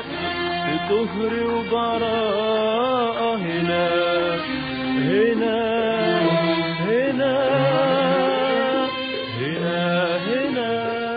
في طهر وبراءة هنا هنا هنا هنا هنا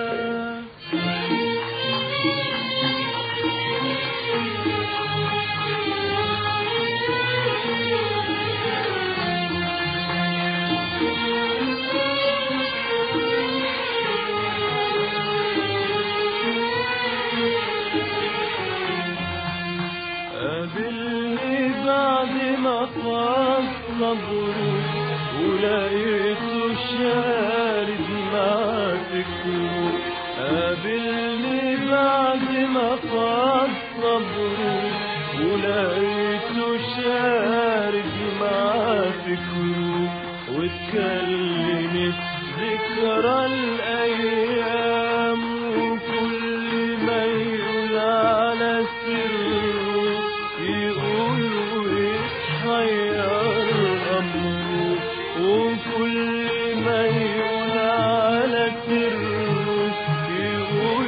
قابلني بعد ما طال صبره ولقيته شارد مع فكره قابلني بعد ما طال صبره ولقيته شارد مع فكره واتكلمت ذكرى الأيام وكل ما يقول على سره يقول ويتحير أمره وكل ما يقول على سره يقول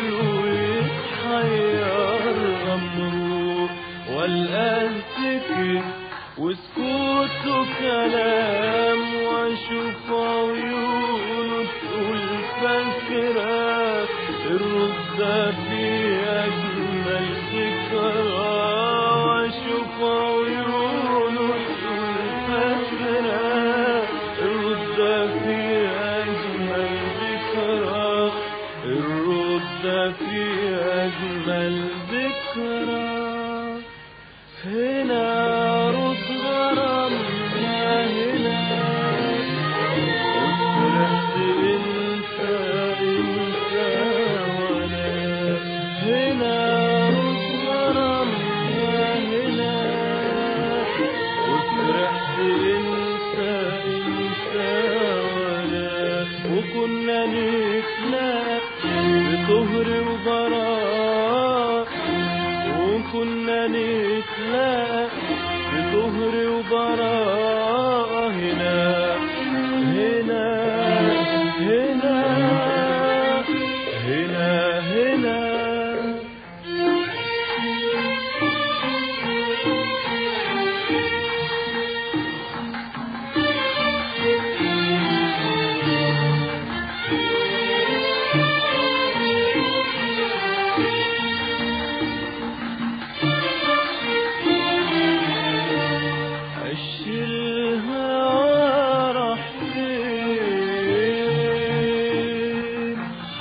ويتحير أمره والآن سكت وسكوته كلام واشوف عيونه تقول فاكرة الرد في أجمل ذكرى واشوف عيونه تقول فاكرة الرد في أجمل ذكرى الرد في أجمل ذكرى هنا رد غرامنا هنا وفرحت انت انت وانا هنا رد غرامنا هنا وفرحت انت انت وانا وكنا نتلاقى بطهر وبراء وكنا نتلاقى بطهر وبراء هنا هنا هنا هنا هنا عش الهوى راح فين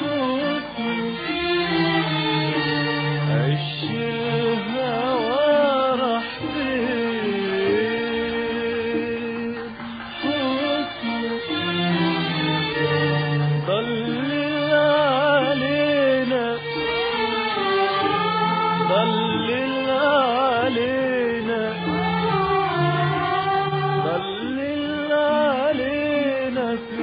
عش الهوى راح فين ضلل علينا ضلل علينا ضلل علينا في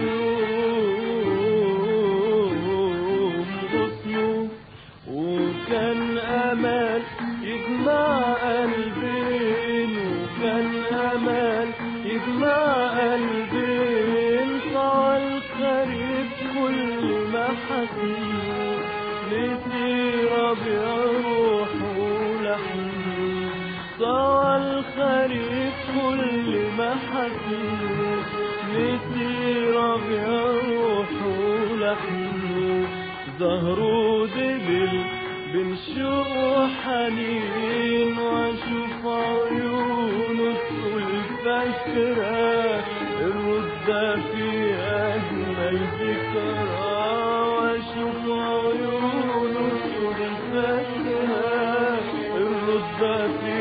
يوم غصنه وكان أمل يجمع قلبين وكان أمل يجمع قلبين طال الخريف كل ما حسنه نسي ربيع روحه لحنه طال الخريف كل ما حسنه نسي ربيع روحه لحنه ظهره دبل بين شوق وحنين واشوف عيونه تقول فاكرة الردة في أجمل ذكرى واشوف عيونه تقول فاكرة الردة في